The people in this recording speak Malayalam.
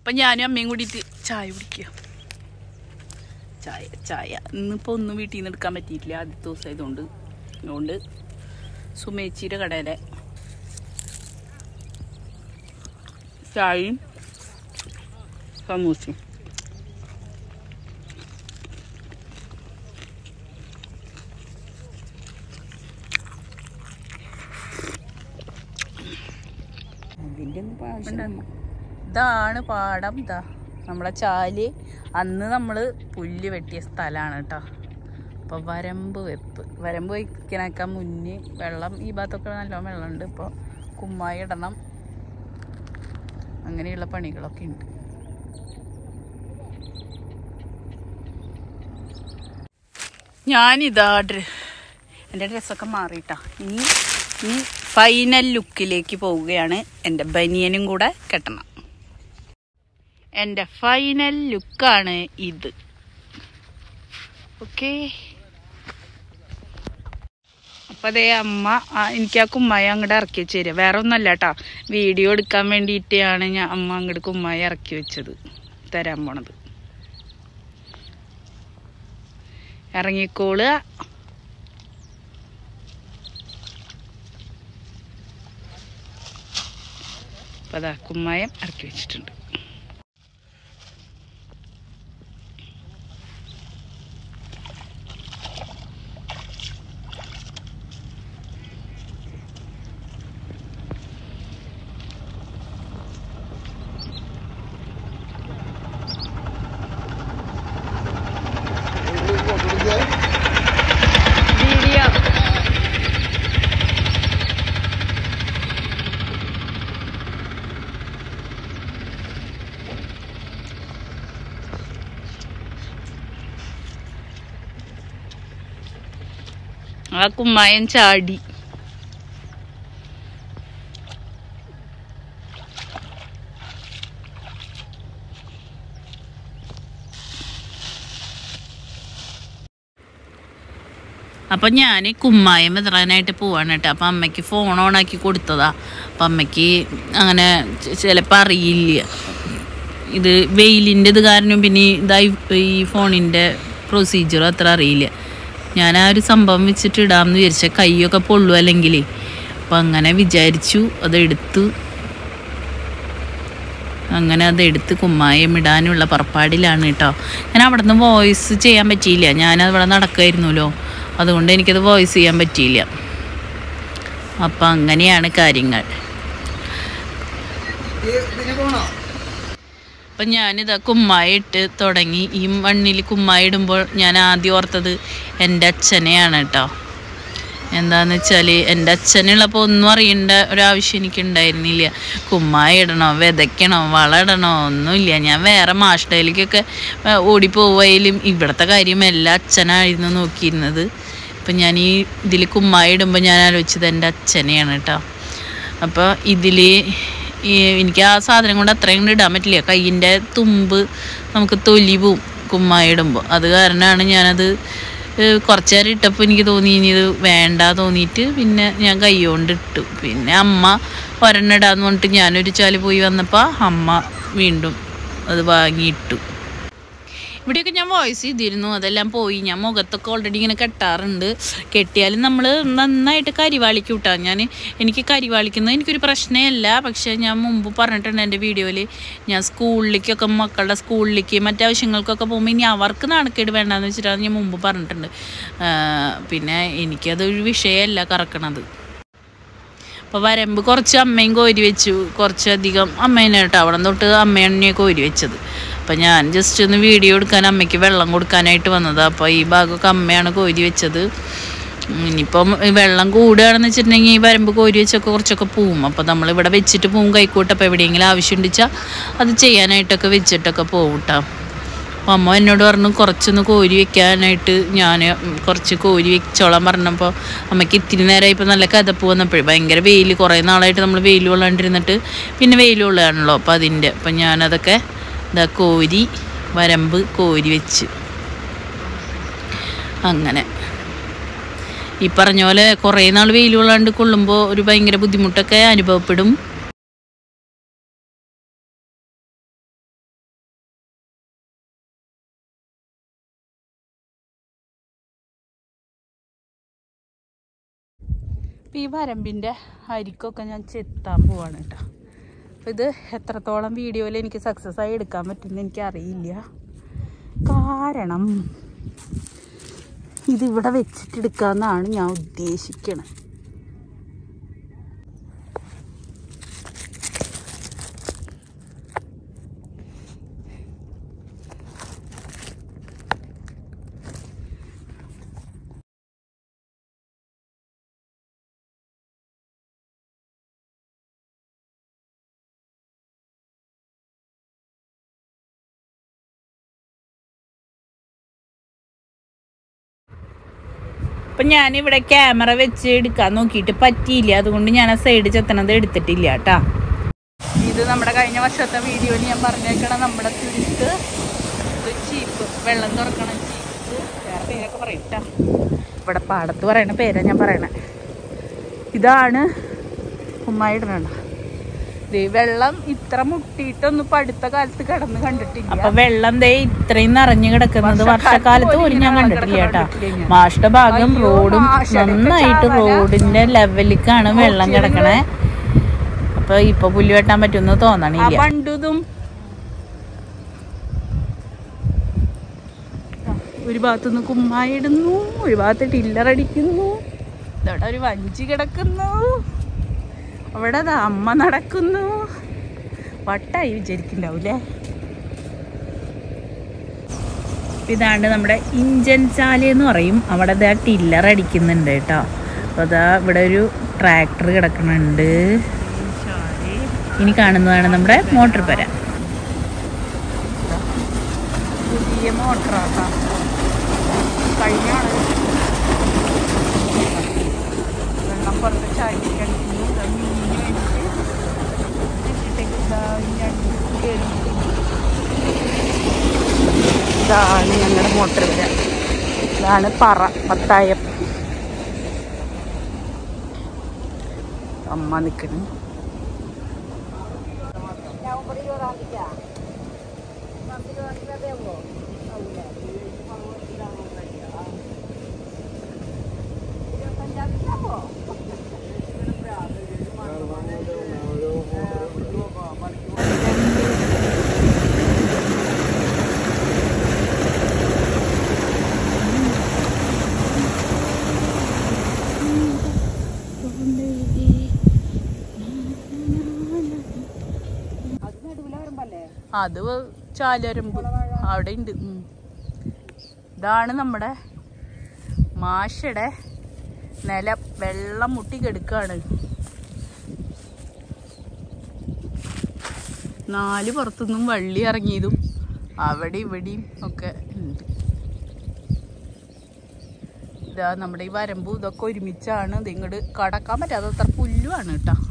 അപ്പം ഞാനും അമ്മയും കൂടിയിട്ട് ചായ കുടിക്കുക ചായ ചായ ഇന്നിപ്പോൾ ഒന്നും വീട്ടിൽ നിന്ന് എടുക്കാൻ പറ്റിയിട്ടില്ല ആദ്യത്തെ ദിവസം ആയതുകൊണ്ട് അതുകൊണ്ട് സുമേച്ചിയുടെ കടയിലെ ചായയും സമൂസയും അതിന്റെ ഒന്നും ആവശ്യം ഇതാണ് പാടം ഇതാ നമ്മളെ ചാല് അന്ന് നമ്മൾ പുല്ല് വെട്ടിയ സ്ഥലമാണ് കേട്ടോ അപ്പോൾ വരമ്പ് വെപ്പ് വരമ്പ് വയ്ക്കണേക്കാൾ മുന്നേ വെള്ളം ഈ ഭാഗത്തൊക്കെ നല്ലോണം വെള്ളമുണ്ട് ഇപ്പോൾ കുമ്മായി ഇടണം അങ്ങനെയുള്ള പണികളൊക്കെ ഉണ്ട് ഞാനിതാ ഡ്ര എൻ്റെ ഡ്രസ്സൊക്കെ മാറിയിട്ടാ ഇനി ഇനി ഫൈനൽ ലുക്കിലേക്ക് പോവുകയാണ് എൻ്റെ ബനിയനും കൂടെ കെട്ടണം എൻ്റെ ഫൈനൽ ലുക്കാണ് ഇത് ഓക്കേ അപ്പം അതേ അമ്മ ആ, എനിക്ക് ആ കുമ്മായ അങ്ങോട്ട് ഇറക്കി വെച്ച് തരിക വേറെ ഒന്നല്ല കേട്ടോ വീഡിയോ എടുക്കാൻ വേണ്ടിയിട്ടാണ് ഞാൻ അമ്മ അങ്ങോട്ട് കുമ്മായ ഇറക്കി വെച്ചത് തരാൻ പോണത് ഇറങ്ങിക്കോളുക അപ്പം അതാ കുമ്മായം ഇറക്കി വെച്ചിട്ടുണ്ട് വീഡിയോ ആ കുമ്മായം ചാടി അപ്പം ഞാൻ കുമ്മായം വിതറാനായിട്ട് പോവാണ് കേട്ടോ അപ്പം അമ്മയ്ക്ക് ഫോൺ ഓണാക്കി കൊടുത്തതാ അപ്പം അമ്മയ്ക്ക് അങ്ങനെ ചിലപ്പോൾ അറിയില്ല ഇത് വെയിലിൻ്റെ ഇത് കാരണം പിന്നെ ഇതായി ഈ ഫോണിൻ്റെ പ്രൊസീജിയർ അത്ര അറിയില്ല ഞാൻ ആ ഒരു സംഭവം വെച്ചിട്ട് ഇടാമെന്ന് വിചാരിച്ച കൈയൊക്കെ പൊള്ളു അല്ലെങ്കിൽ അപ്പം അങ്ങനെ വിചാരിച്ചു അതെടുത്തു അങ്ങനെ അതെടുത്ത് കുമ്മായം ഇടാനുള്ള പുറപ്പാടിലാണ് കേട്ടോ ഞാൻ അവിടെ നിന്ന് വോയിസ് ചെയ്യാൻ പറ്റിയില്ല ഞാൻ അവിടെ നടക്കുമായിരുന്നല്ലോ അതുകൊണ്ട് എനിക്കത് വോയിസ് ചെയ്യാൻ പറ്റിയില്ല അപ്പം അങ്ങനെയാണ് കാര്യങ്ങൾ അപ്പം ഞാനിതാ കുമ്മായി ഇട്ട് തുടങ്ങി ഈ മണ്ണിൽ കുമ്മായി ഇടുമ്പോൾ ഞാൻ ആദ്യം ഓർത്തത് എൻ്റെ അച്ഛനെയാണ് കേട്ടോ എന്താന്ന് വെച്ചാൽ എൻ്റെ അച്ഛനുള്ളപ്പോൾ ഒന്നും അറിയേണ്ട ഒരാവശ്യം എനിക്ക് ഉണ്ടായിരുന്നില്ല കുമ്മായി ഇടണോ വിതയ്ക്കണോ വളമിടണോ ഒന്നുമില്ല ഞാൻ വേറെ മാഷ്ടയിലേക്കൊക്കെ ഓടിപ്പോവായാലും ഇവിടുത്തെ കാര്യം എല്ലാം അച്ഛനായിരുന്നു നോക്കിയിരുന്നത് അപ്പം ഞാൻ ഈ ഇതിൽ കുമ്മായി ഇടുമ്പോൾ ഞാൻ ആലോചിച്ചത് എൻ്റെ അച്ഛനെയാണ് കേട്ടോ അപ്പോൾ ഇതിൽ ഈ എനിക്ക് ആ സാധനം കൊണ്ട് അത്രയും കൂടെ ഇടാൻ പറ്റില്ല കയ്യിൻ്റെ തുമ്പ് നമുക്ക് തൊലി പോവും കുമ്മായി ഇടുമ്പോൾ അത് കാരണമാണ് ഞാനത് ഏഹ് കുറച്ച് നേരം ഇട്ടപ്പോൾ എനിക്ക് തോന്നി ഇനി ഇത് വേണ്ട തോന്നിയിട്ട് പിന്നെ ഞാൻ കൈ കൊണ്ട് ഇട്ടു പിന്നെ അമ്മ ഒരെണ്ണം ഇടാന്ന് പറഞ്ഞിട്ട് ഞാനൊരു ചാല് പോയി വന്നപ്പോൾ അമ്മ വീണ്ടും അത് വാങ്ങിയിട്ടു ഇവിടെയൊക്കെ ഞാൻ വോയിസ് ചെയ്തിരുന്നു അതെല്ലാം പോയി ഞാൻ മുഖത്തൊക്കെ ഓൾറെഡി ഇങ്ങനെ കെട്ടാറുണ്ട് കെട്ടിയാലും നമ്മൾ നന്നായിട്ട് കരിവാളിക്കും കേട്ടോ ഞാൻ എനിക്ക് കരിവാളിക്കുന്നത് എനിക്കൊരു പ്രശ്നമല്ല പക്ഷേ ഞാൻ മുമ്പ് പറഞ്ഞിട്ടുണ്ട് എൻ്റെ വീഡിയോയിൽ ഞാൻ സ്കൂളിലേക്കൊക്കെ മക്കളുടെ സ്കൂളിലേക്ക് മറ്റാവശ്യങ്ങൾക്കൊക്കെ പോകുമ്പോൾ ഇനി അവർക്ക് നാണക്കേട് വേണ്ടാന്ന് വെച്ചിട്ടാണ് ഞാൻ മുമ്പ് പറഞ്ഞിട്ടുണ്ട് ആ, പിന്നെ എനിക്കതൊരു വിഷയമല്ല കറക്കണത് അപ്പോൾ വരമ്പ് കുറച്ച് അമ്മയും കോരി വെച്ചു കുറച്ചധികം അമ്മേനെ കേട്ടോ അവിടെ തൊട്ട് അമ്മയാണ് കോരി വെച്ചത് അപ്പം ഞാൻ ജസ്റ്റ് ഒന്ന് വീഡിയോ എടുക്കാൻ അമ്മയ്ക്ക് വെള്ളം കൊടുക്കാനായിട്ട് വന്നത് അപ്പോൾ ഈ ഭാഗമൊക്കെ അമ്മയാണ് കോരി വെച്ചത് ഉം, ഇനിയിപ്പം ഈ വെള്ളം കൂടുകയാണെന്ന് വെച്ചിട്ടുണ്ടെങ്കിൽ ഈ വരമ്പ് കോരി വെച്ചൊക്കെ കുറച്ചൊക്കെ പോവും അപ്പോൾ നമ്മളിവിടെ വെച്ചിട്ട് പോവും കൈക്കോട്ടപ്പോൾ എവിടെയെങ്കിലും ആവശ്യമുണ്ടെച്ചാൽ അത് ചെയ്യാനായിട്ടൊക്കെ വെച്ചിട്ടൊക്കെ പോവും കേട്ടോ അപ്പോൾ അമ്മ എന്നോട് പറഞ്ഞു കുറച്ചൊന്ന് കോരി വെക്കാനായിട്ട് ഞാൻ കുറച്ച് കോരി വെച്ചോളാൻ പറഞ്ഞപ്പോൾ അമ്മയ്ക്ക് ഇത്തിരി നേരമായി ഇപ്പോൾ നല്ല കഥപ്പ് വന്നപ്പോഴേ ഭയങ്കര വെയിൽ കുറേ നാളായിട്ട് നമ്മൾ വെയിൽ കൊള്ളാണ്ടിരുന്നിട്ട് പിന്നെ വെയിൽ കൊള്ളുകയാണല്ലോ അപ്പോൾ അതിൻ്റെ അപ്പം ഞാനതൊക്കെ ഇതാ കോരി വരമ്പ് കോരി വെച്ച് അങ്ങനെ ഈ പറഞ്ഞ പോലെ കുറേ നാൾ വെയിൽ കൊള്ളാണ്ട് കൊള്ളുമ്പോൾ ഒരു ഭയങ്കര ബുദ്ധിമുട്ടൊക്കെ അനുഭവപ്പെടും ഇപ്പം ഈ വരമ്പിൻ്റെ അരിക്കൊക്കെ ഞാൻ ചെത്താൻ പോവാണ് കേട്ടോ അപ്പം ഇത് എത്രത്തോളം വീഡിയോയിൽ എനിക്ക് സക്സസ് ആയി എടുക്കാൻ പറ്റുമെന്ന് എനിക്കറിയില്ല കാരണം ഇതിവിടെ വെച്ചിട്ട് എടുക്കാമെന്നാണ് ഞാൻ ഉദ്ദേശിക്കണത് അപ്പം ഞാനിവിടെ ക്യാമറ വെച്ച് എടുക്കാൻ നോക്കിയിട്ട് പറ്റിയില്ല അതുകൊണ്ട് ഞാൻ ആ സൈഡ് ചെത്തണത് എടുത്തിട്ടില്ല കേട്ടാ ഇത് നമ്മുടെ കഴിഞ്ഞ വർഷത്തെ വീഡിയോയിൽ ഞാൻ പറഞ്ഞേക്കണ നമ്മുടെ തുരുത്ത് ഇത് ചീപ്പ് വെള്ളം തുറക്കണ ചീപ്പ് വേറെ പേരൊക്കെ പറയും ട്ടാ. ഇവിടെ പാടത്ത് പറയണ പേരാ ഞാൻ പറയണേ ഇതാണ് ഉമ്മായിടണ ദേ വെള്ളം ഇത്ര മുട്ടിയിട്ടൊന്നും ഇപ്പൊ അടുത്ത കാലത്ത് കിടന്ന് കണ്ടിട്ടില്ല അപ്പൊ വെള്ളം ദേ ഇത്രയും നിറഞ്ഞു കിടക്കുന്നത് വർഷക്കാലത്ത് പോലും ഞാൻ കണ്ടിട്ടില്ല കേട്ടാ കണ്ടിട്ടില്ല ഞാൻ. മാഷ്ട ഭാഗം അയ്യോ, റോഡും മാഷടെ നന്നായിട്ട് ചാവല. റോഡിന്റെ ലെവലിലേക്കാണ് വെള്ളം കിടക്കണേ അപ്പൊ ഇപ്പൊ പുല്ല് വെട്ടാൻ പറ്റുമെന്ന് ആ തോന്നണില്ല പണ്ടുതും ഒരു ഭാഗത്തുനിന്ന് കുമ്മായിടുന്നു ഒരു ഭാഗത്ത് ടില്ലറടിക്കുന്നു ഇതവിടെ ഒരു വഞ്ചി കിടക്കുന്നു അവിടെ ദാ അമ്മ നടക്കുന്നു വട്ടായി വിചാരിക്കുന്നുണ്ടാവൂലേ ഇതാണ്ട് നമ്മുടെ ഇഞ്ചൻ ചാല എന്ന് പറയും അവിടെ ദാ ടില്ലർ അടിക്കുന്നുണ്ട് കേട്ടോ അപ്പൊ അതാ ഇവിടെ ഒരു ട്രാക്ടർ കിടക്കുന്നുണ്ട് ഇനി കാണുന്നതാണ് നമ്മുടെ മോട്ടോർ പര പുതിയ മോട്ടറാട്ടാ കഴിഞ്ഞാണ് വെള്ളം പുറത്ത് ചാടി കളിക്കുന്നു ദാ മീന് വേണ്ടിയിട്ട് ഇട്ടിട്ടേക്ക് ദാ ഇനി അടുത്ത് കേറിയിട്ട് ഇതാണ് ഞങ്ങളുടെ മോട്ടർ വര ഇതാണ് പറ പത്തായം അമ്മ നിൽക്കുന്നു അത് ചാലരമ്പ് അവിടെ ഉണ്ട് ഉം. ഇതാണ് നമ്മുടെ മാഷയുടെ നില വെള്ളം മുട്ടി കെടുക്കാണ് നാല് പുറത്തുനിന്നും വള്ളി ഇറങ്ങിയതും അവിടെ ഇവിടെയും ഒക്കെ ഉണ്ട് ഇതാ നമ്മുടെ ഈ വരമ്പും ഇതൊക്കെ ഒരുമിച്ചാണ് ഇത് ഇങ്ങോട്ട് കടക്കാൻ പറ്റാതെ അത്ര പുല്ലുമാണ് കേട്ടോ